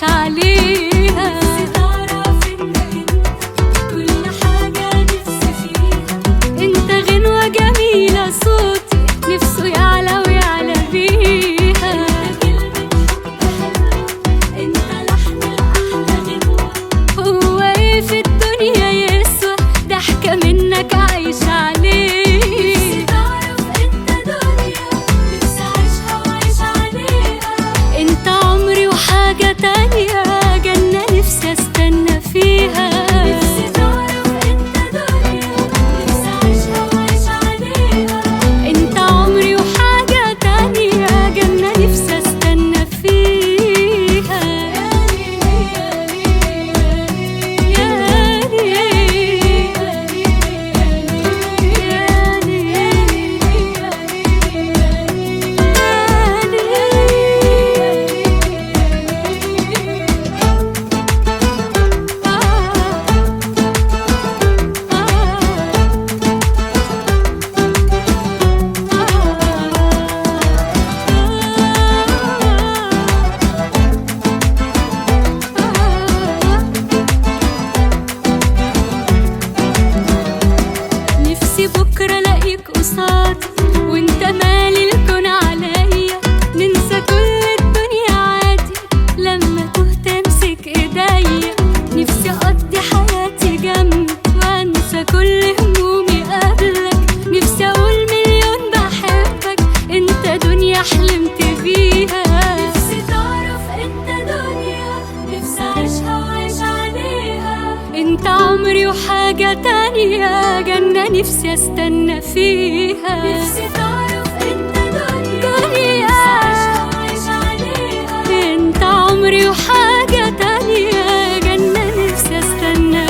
عليها نفسي تعرف انت انت كل حاجة نفسي فيها انت غنوة جميلة صوتي نفسه يعلى ويعلى بيها انت كلمة حب حلوة انت لحن الأحلى غنوة هو ايه في الدنيا يسوى ضحكة منك عايش عليه نفسي تعرف انت دنيا نفسي اعيشها واعيش عليها انت عمري وحاجة تانية جنة نفسي استنى فيها نفسي تعرف انت دنيا نفسي اعيشها واعيش عليها انت عمري وحاجة تانية جنة نفسي استنى فيها نفسي بكرة الاقيك قصادي وانت مالي الكون عليا ننسى كل الدنيا عادي لما تهت امسك ايديا نفسي اقضي حياتي جنبك وانسى كل همومي قبلك نفسي اقول مليون بحبك انت دنيا حلمت بيها نفسي تعرف انت دنيا نفسي اعيشها واعيش عليها انت عمري وحاجة تانية جنة نفسي استنى فيها نفسي تعرف انت دنيا دنيا اعيشها واعيش عليها انت عمري وحاجة تانية جنة نفسي استنى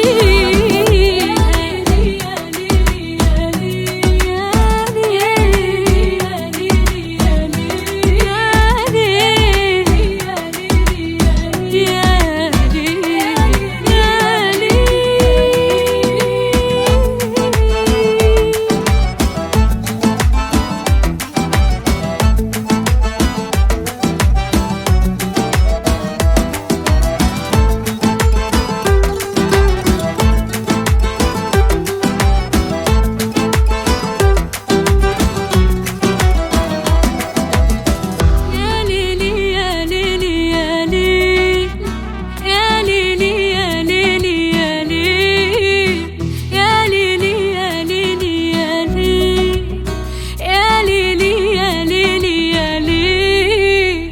فيها يا ليلي يا ليلي يا ليلي يا ليلي يا ليلي يا ليلي يا ليلي يا ليلي يا ليلي يا ليلي يا ليلي يا ليلي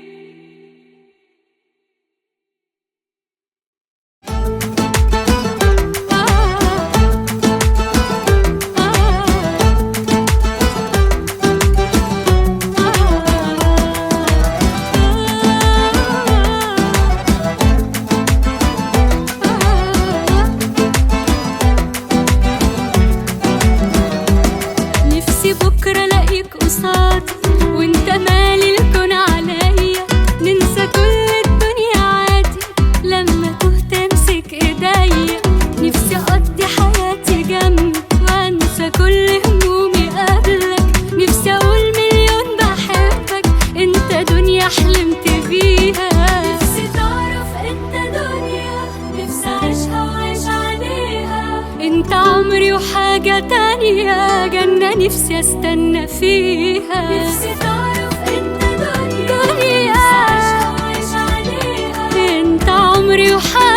نفسي بكرة الاقيك قصادي وانت مالي الكون عليا ننسى كل الدنيا عادي لما تهت امسك ايديا نفسي اقضي حياتي جنبك وانسى كل همومي قبلك نفسي اقول مليون بحبك انت دنيا حلمت بيها نفسي تعرف انت دنيا نفسي اعيشها واعيش عليها انت عمري وحاجة تانية جنة نفسي استنى فيها نفسي تعرف انت دنيا دنيا نفسي اعيشها واعيش عليها انت عمري وحاجة